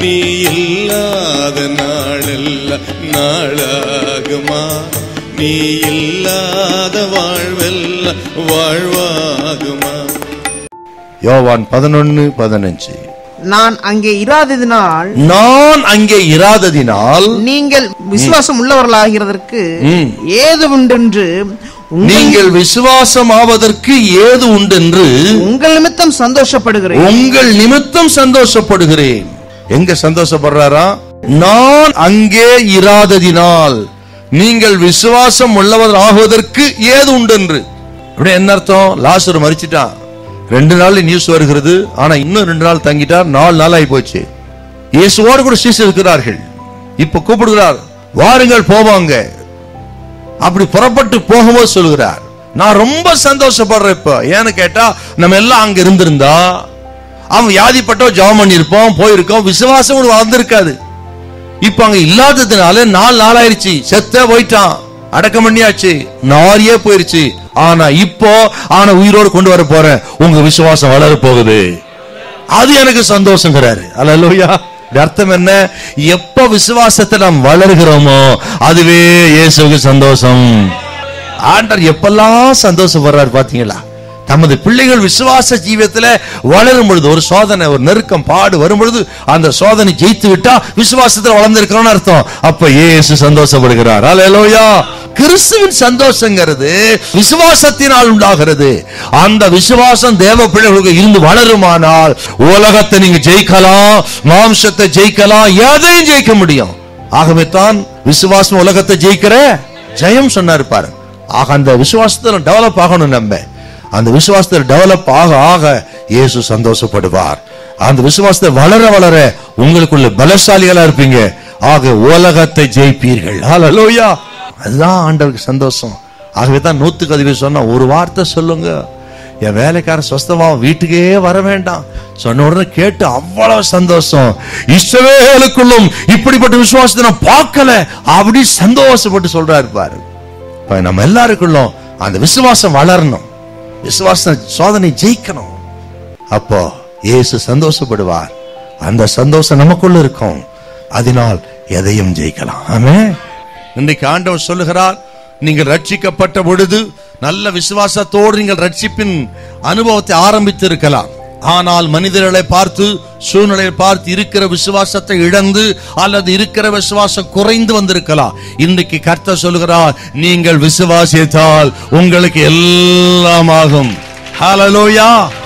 நீ இல்லாத நாளெல்லாம் நாளாகுமா நீ இல்லாத வாழ்வெல்லாம் வாழ்வாகுமா யோவான் பதினொன்னு பதினஞ்சு நான் அங்கே இராததினால் நான் அங்கே இராததினால் நீங்கள் விசுவாசம் உள்ளவர்களாகிறதற்கு ம். ஏது உண்டென்று உங்கள் நீங்கள் விசுவாசம் ஆவதற்கு ஏது உண்டென்று உங்கள் நிமித்தம் சந்தோஷப்படுகிறேன் உங்கள் நிமித்தம் சந்தோஷப்படுகிறேன் எங்க சந்தோஷப்படுறாரா நான் அங்கே இராததினால் நீங்கள் விசுவாசம் உள்ளவர் ஆகுவதற்கு ஏது உண்டென்று அப்படியே என்ன அர்த்தம் லாசர் மறிச்சிட்டான் ரெண்டு நாள் நியூஸ் வருகிறது ஆனா இன்னும் ரெண்டு நாள் தங்கிட்டார் நாலு நாள் ஆகி போச்சு இயேசுவோடு கூட சீசர் இருக்கிறார்கள் இப்ப கூப்பிடுகிறார் வாருங்கள் போவாங்க அப்படி புறப்பட்டு போகும்போது சொல்கிறார் நான் ரொம்ப சந்தோஷப்படுறேன் இப்ப ஏன்னு கேட்டா நம்ம எல்லாம் அங்க இருந்திருந்தா அவன் வியாதிப்பட்டோ ஜெபம் பண்ணியிருப்போம் போயிருக்கோம் விசுவாசம் கூட வளர்ந்திருக்காது இப்ப அங்க இல்லாததுனால நாலு நாளாயிருச்சு செத்த போயிட்டான் அடக்கம் பண்ணியாச்சு நாரியே போயிருச்சு ஆனா இப்போ ஆனா உயிரோடு கொண்டு வர போறேன் உங்க விசுவாசம் வளர போகுது அது எனக்கு சந்தோஷங்கிறாரு அல்லா அர்த்தம் என்ன எப்ப விசுவாசத்தை நாம் வளர்கிறோமோ அதுவே இயேசுவுக்கு சந்தோஷம் ஆண்டர் எப்பெல்லாம் சந்தோஷப்படுறாரு பாத்தீங்களா தமது பிள்ளைகள் விசுவாச ஜீவியத்துல வளரும் பொழுது ஒரு சோதனை ஒரு நெருக்கம் பாடு வரும் பொழுது அந்த சோதனை ஜெயித்து விட்டா விசுவாசத்துல வளர்ந்திருக்கிறோம்னு அர்த்தம் அப்ப இயேசு சந்தோஷப்படுகிறார் அல்லேலூயா கிறிஸ்துவின் சந்தோஷங்கிறது விசுவாசத்தினால் உண்டாகிறது அந்த விசுவாசம் தேவ பிள்ளைகளுக்கு இருந்து வளருமானால் உலகத்தை நீங்க ஜெயிக்கலாம் மாம்சத்தை ஜெயிக்கலாம் எதையும் ஜெயிக்க முடியும் ஆகவே தான் விசுவாசம் உலகத்தை ஜெயிக்கிற ஜெயம் சொன்னாரு பாரு ஆக அந்த விசுவாசத்துல டெவலப் ஆகணும் நம்ம அந்த விசுவாசத்தில் டெவலப் ஆக ஆக இயேசு சந்தோஷப்படுவார் அந்த விசுவாசத்தை வளர வளர உங்களுக்குள்ள பலசாலிகளா இருப்பீங்க ஆக உலகத்தை ஜெயிப்பீர்கள் ஹalleluya அதுதான் ஆண்டவருக்கு சந்தோஷம் ஆகவே தான் நூத்துக்கு அதிகம் சொன்னா ஒரு வார்த்தை சொல்லுங்க என் வேலைக்காரன் சொஸ்தமா வீட்டுக்கே வர வேண்டாம் சொன்ன உடனே கேட்டு அவ்வளவு சந்தோஷம் இஸ்ரவேலுக்குள்ளும் இப்படிப்பட்ட விசுவாசத்தை நான் பார்க்கல அப்படி சந்தோஷப்பட்டு சொல்றாரு பாரு இப்ப நம்ம எல்லாருக்குள்ளும் அந்த விசுவாசம் வளரணும் விசுவாச சோதனை ஜெயிக்கணும் அப்போ இயேசு சந்தோஷப்படுவார் அந்த சந்தோஷம் நமக்குள்ள இருக்கும் அதனால் எதையும் ஜெயிக்கலாம் ஆமே இன்றைக்கு ஆண்டவர் சொல்லுகிறார் நீங்கள் ரட்சிக்கப்பட்ட பொழுது நல்ல விசுவாசத்தோடு நீங்கள் ரட்சிப்பின் அனுபவத்தை ஆரம்பித்து இருக்கலாம் ஆனால் மனிதர்களை பார்த்து சூழ்நிலையை பார்த்து இருக்கிற விசுவாசத்தை இழந்து அல்லது இருக்கிற விசுவாசம் குறைந்து வந்திருக்கலாம் இன்றைக்கு கர்த்தர் சொல்லுகிறார் நீங்கள் விசுவாசித்தால் உங்களுக்கு எல்லாம் ஆகும் ஹalleluya